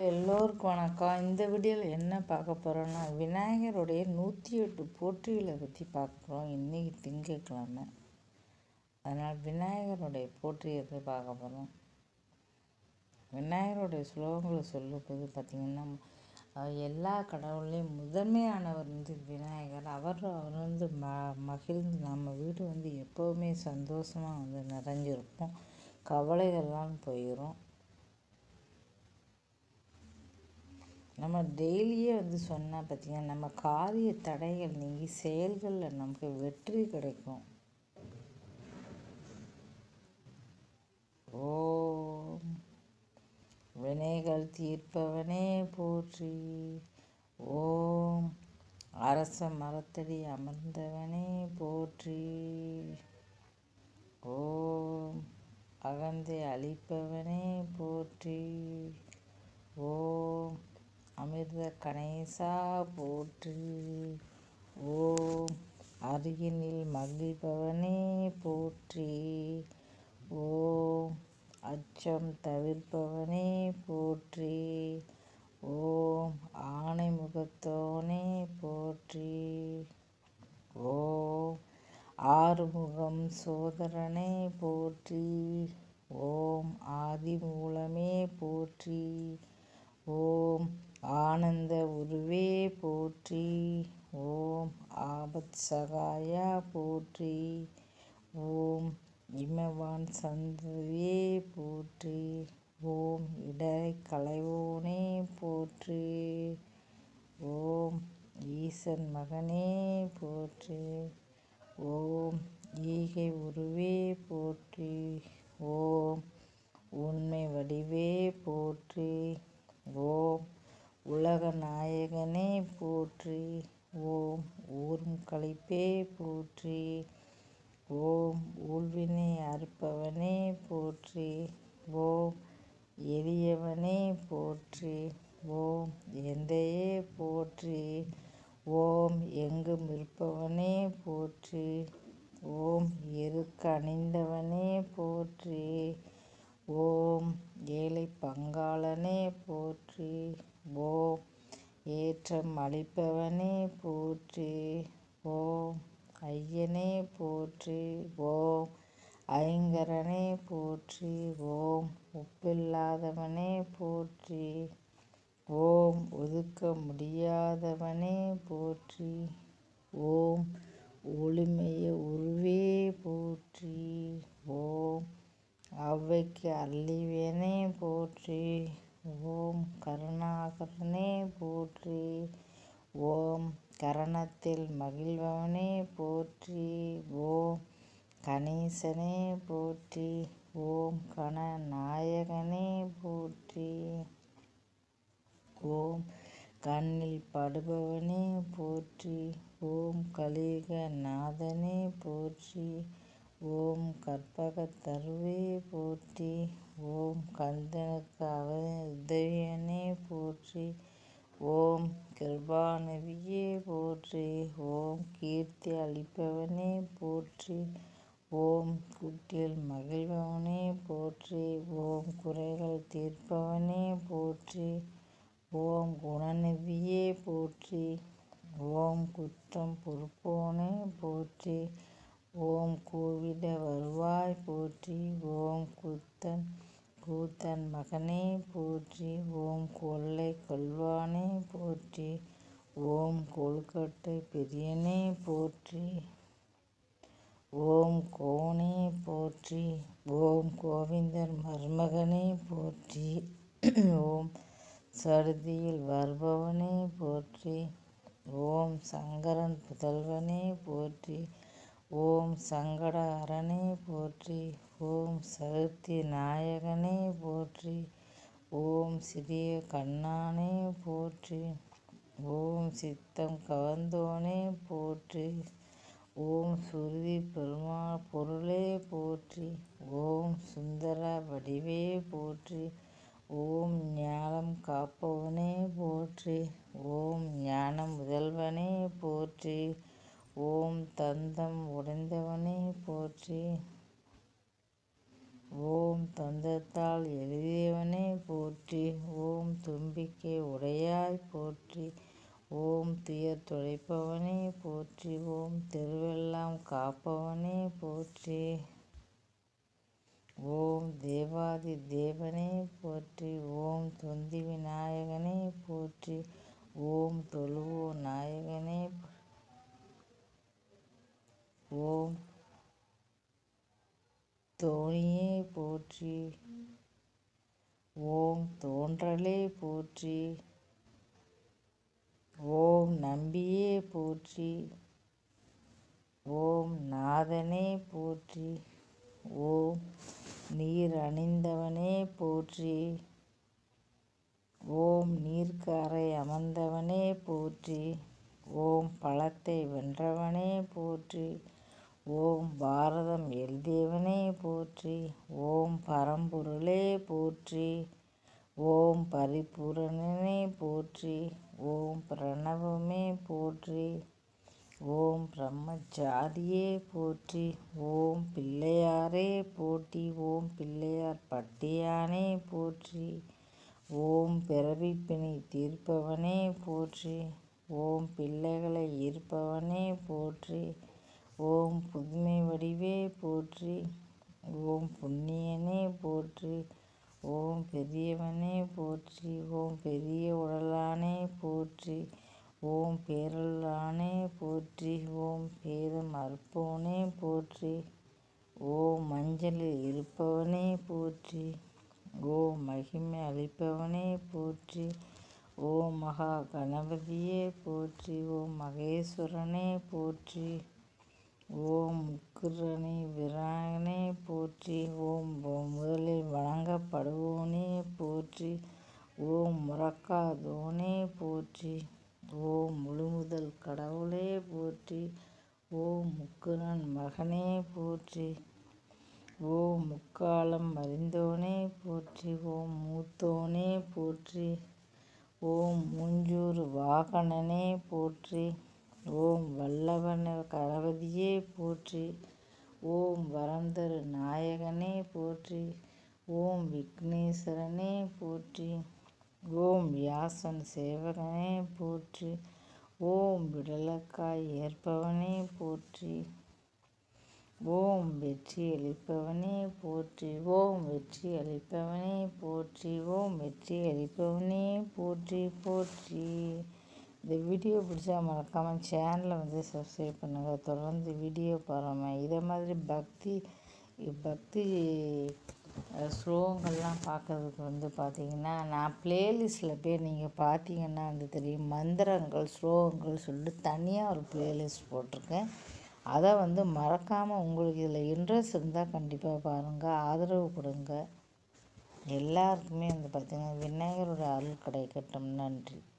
எல்லோருக்கும் வணக்கம் இந்த வீடியோவில் என்ன பார்க்க போகிறோன்னா விநாயகருடைய நூற்றி எட்டு போற்றிகளை பற்றி பார்க்க போகிறோம் இன்றைக்கி திங்கட்கிழமை அதனால் விநாயகருடைய போற்றியத்தை பார்க்க போகிறோம் விநாயகருடைய ஸ்லோகங்களை சொல்லும்போது பார்த்திங்கன்னா அஹ், எல்லா கடவுள்லேயும் முதன்மையானவர் வந்து விநாயகர் அவர் அவர் வந்து ம மகிழ்ந்து நம்ம வீடு வந்து எப்போவுமே சந்தோஷமாக வந்து நிறைஞ்சிருப்போம் கவலைகள்லாம் போயிடும் நம்ம டெய்லியே வந்து சொன்னால் பார்த்தீங்கன்னா நம்ம காரிய தடைகள் நீங்கி செயல்களில் நமக்கு வெற்றி கிடைக்கும் ஓம் வினைகள் தீர்ப்பவனே போற்றி ஓம் அரச மரத்தடி அமர்ந்தவனே போற்றி ஓம் அகந்தை அழிப்பவனே போற்றி ஓம் அமிர்த கணேசா போற்றி ஓம் அருகினில் மகிழ்பவனே போற்றி ஓம் அச்சம் தவிர்ப்பவனே போற்றி ஓம் ஆணை முகத்தோனே போற்றி ஓம் ஆறுமுகம் சோதரனே போற்றி ஓம் ஆதி மூலமே போற்றி ஓம் ஆனந்த உருவே போற்றி ஓம் ஆபத் சகாயா போற்றி ஓம் இமவான் சந்ததியே போற்றி ஓம் இடரை களைவோனே போற்றி ஓம் ஈசன் மகனே போற்றி ஓம் ஈகை உருவே போற்றி ஓம் உண்மை வடிவே போற்றி ஓம் உலக நாயகனே போற்றி ஓம் ஊரும் கழிப்பே போற்றி ஓம் ஊழ்வினை அறுப்பவனே போற்றி ஓம் எளியவனே போற்றி ஓம் எந்தையே போற்றி ஓம் எங்கும் இருப்பவனே போற்றி ஓம் எருக்கு அணிந்தவனே போற்றி ஓம் ஏழை பங்காளனே போற்றி ஓம் ஏற்றம் அளிப்பவனே போற்றி ஓம் ஐயனே போற்றி ஓம் ஐங்கரனே போற்றி ஓம் உப்பில்லாதவனே போற்றி ஓம் ஒதுக்க முடியாதவனே போற்றி ஓம் ஒளிமைய உருவே போற்றி ஓம் அவ்வைக்கு அள்ளிவேனே போற்றி ஓம் கருணாகரனே போற்றி ஓம் கரணத்தில் மகிழ்பவனே போற்றி ஓம் கணேசனே போற்றி ஓம் கணநாயகனே போற்றி ஓம் கண்ணில் படுபவனே போற்றி ஓம் கலிக நாதனே போற்றி ஓம் கற்பகத் தருவே போற்றி ஓம் கந்தனுக்கு அவ உதவியனே போற்றி ஓம் கிருபாநிதியே போற்றி ஓம் கீர்த்தி அளிப்பவனே போற்றி ஓம் குட்டியில் மகிழ்பவனே போற்றி ஓம் குறைகள் தீர்ப்பவனே போற்றி ஓம் குணநிதியே போற்றி ஓம் குற்றம் பொறுப்போனே போற்றி ஓம் கூவிட வருவாய் போற்றி ஓம் குத்தன் கூத்தன் மகனே போற்றி ஓம் கொள்ளை கொள்வானே போற்றி ஓம் கொழுக்கட்டை பெரியனே போற்றி ஓம் கோனே போற்றி ஓம் கோவிந்தர் மருமகனே போற்றி ஓம் சடுதியில் வருபவனே போற்றி ஓம் சங்கரன் புதல்வனே போற்றி ஓம் சங்கட அரணே போற்றி ஓம் சதுர்த்தி நாயகனே போற்றி ஓம் சிறிய கண்ணானே போற்றி ஓம் சித்தம் கவர்ந்தோனே போற்றி ஓம் சுருதி பெருமா பொருளே போற்றி ஓம் சுந்தர வடிவே போற்றி ஓம் ஞானம் காப்பவனே போற்றி ஓம் ஞான முதல்வனே போற்றி ஓம் தந்தம் உடைந்தவனே போற்றி ஓம் தந்தத்தால் எழுதியவனே போற்றி ஓம் தும்பிக்கை உடையாய் போற்றி ஓம் துயர் துடைப்பவனே போற்றி ஓம் தெருவெல்லாம் காப்பவனே போற்றி ஓம் தேவாதி தேவனே போற்றி ஓம் தொந்தி விநாயகனே போற்றி ஓம் தொழுவோ நாயகனே ஓம் தோணியே போற்றி ஓம் தோன்றலே போற்றி ஓம் நம்பியே போற்றி ஓம் நாதனே போற்றி ஓம் நீர் அணிந்தவனே போற்றி ஓம் நீர்க்கரை அமர்ந்தவனே போற்றி ஓம் பழத்தை வென்றவனே போற்றி ஓம் பாரதம் எழுதியவனே போற்றி ஓம் பரம்பொருளே போற்றி ஓம் பரிபூரணனே போற்றி ஓம் பிரணவமே போற்றி ஓம் பிரம்மச்சாரியே போற்றி ஓம் பிள்ளையாரே போற்றி ஓம் பிள்ளையார் பட்டியானே போற்றி ஓம் பிறவிப்பிணி தீர்ப்பவனே போற்றி ஓம் பிள்ளைகளை ஈர்ப்பவனே போற்றி ஓம் புதுமை வடிவே போற்றி ஓம் புண்ணியனே போற்றி ஓம் பெரியவனே போற்றி ஓம் பெரிய உடலானே போற்றி ஓம் பேரலானே போற்றி ஓம் பேதம் அற்போனே போற்றி ஓம் மஞ்சளில் இருப்பவனே போற்றி ஓம் மகிமை அளிப்பவனே போற்றி ஓம் மகா கணபதியே போற்றி ஓம் மகேஸ்வரனே போற்றி ஓம் முக்குரணி விநாயகனே போற்றி ஓம் முதலில் வணங்கப்படுவோனே போற்றி ஓம் முறக்காதோனே போற்றி ஓம் முழுமுதல் கடவுளே போற்றி ஓம் முக்குரன் மகனே போற்றி ஓம் முக்காலம் அறிந்தோனே போற்றி ஓம் மூத்தோனே போற்றி ஓம் மூஞ்சூர் வாகனனே போற்றி ஓம் வல்லவன கணபதியே போற்றி ஓம் வரந்தரு நாயகனே போற்றி ஓம் விக்னேஸ்வரனே போற்றி ஓம் வியாசன் சேவகனே போற்றி ஓம் விடலக்காய் ஏற்பவனே போற்றி ஓம் வெற்றி அளிப்பவனே போற்றி ஓம் வெற்றி அளிப்பவனே போற்றி ஓம் வெற்றி அளிப்பவனே போற்றி போற்றி இந்த வீடியோ பிடிச்சா மறக்காமல் சேனலை வந்து சப்ஸ்கிரைப் பண்ணுங்கள் தொடர்ந்து வீடியோ பாருங்கள் இதே மாதிரி பக்தி பக்தி ஸ்லோகங்கள்லாம் பார்க்குறதுக்கு வந்து பார்த்திங்கன்னா நான் ப்ளேலிஸ்ட்டில் போய் நீங்கள் பார்த்தீங்கன்னா வந்து தெரியும் மந்திரங்கள் ஸ்லோகங்கள் சொல்லிட்டு தனியாக ஒரு ப்ளேலிஸ்ட் போட்டிருக்கேன் அதை வந்து மறக்காமல் உங்களுக்கு இதில் இன்ட்ரெஸ்ட் இருந்தால் கண்டிப்பாக பாருங்கள் ஆதரவு கொடுங்க எல்லாருக்குமே வந்து பார்த்திங்கன்னா விநாயகரோட அருள் கிடைக்கட்டும் நன்றி